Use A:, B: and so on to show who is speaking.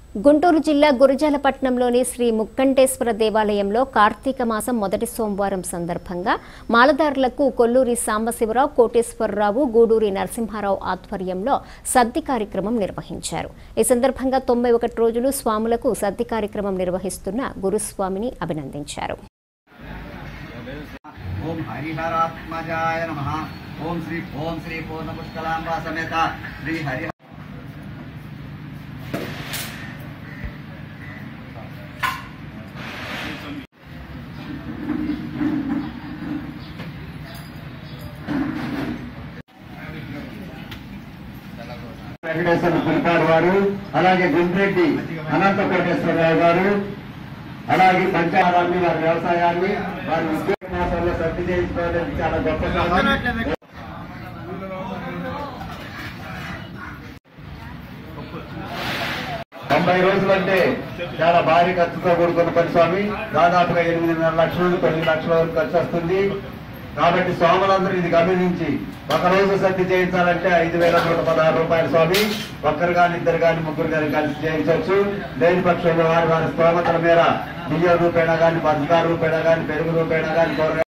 A: గుంటూరు జిల్లా గురజాలపట్నంలోని శ్రీ ముక్కంటేశ్వర దేవాలయంలో కార్తీక మాసం మొదటి సోమవారం సందర్భంగా మాలదారులకు కొల్లూరి సాంబశివరావు కోటేశ్వరరావు గూడూరి నరసింహారావు ఆధ్వర్యంలో సద్ది కార్యక్రమం నిర్వహించారు ఈ సందర్భంగా తొంభై ఒకటి రోజులు స్వాములకు సద్ది కార్యక్రమం నిర్వహిస్తున్న గురుస్వామిని అభినందించారు
B: ఓం హరిహరాత్మజాయ నమ ఓం శ్రీ ఓం శ్రీ పూర్ణపుష్కలాంబా సమేత శ్రీ హరి
C: వెంకటేశ్వర పులిపాడు వారు అలాగే గుండ్రెడ్డి అనంత కోటేశ్వరరావు గారు అలాగే పంచారాన్ని వారి వ్యవసాయాన్ని వారి ఉద్యోగ మాసాల్లో సర్ది చేయించుకోవడం చాలా గొప్ప కారణం. తొంభై రోజులంటే చాలా భారీ ఖర్చుతో కూడుకున్న పని స్వామి దాదాపుగా ఎనిమిదిన్నర లక్షల నుండి తొమ్మిది లక్షల వరకు ఖర్చు వస్తుంది కాబట్టి స్వాములందరూ ఇది గమనించి ఒక రోజు సర్ది చేయించాలంటే ఐదు వేల నూట పదహారు రూపాయల స్వామి ఒక్కరు కానీ ఇద్దరు కానీ ముగ్గురు కానీ కలిసి చేయించవచ్చు లేని పక్షంలో వారి వారి స్తోమతల మేర బియ్యం రూపేణా కానీ బతుకా రూపేణా కానీ పెరుగు రూపేణా కానీ కూరగాయలు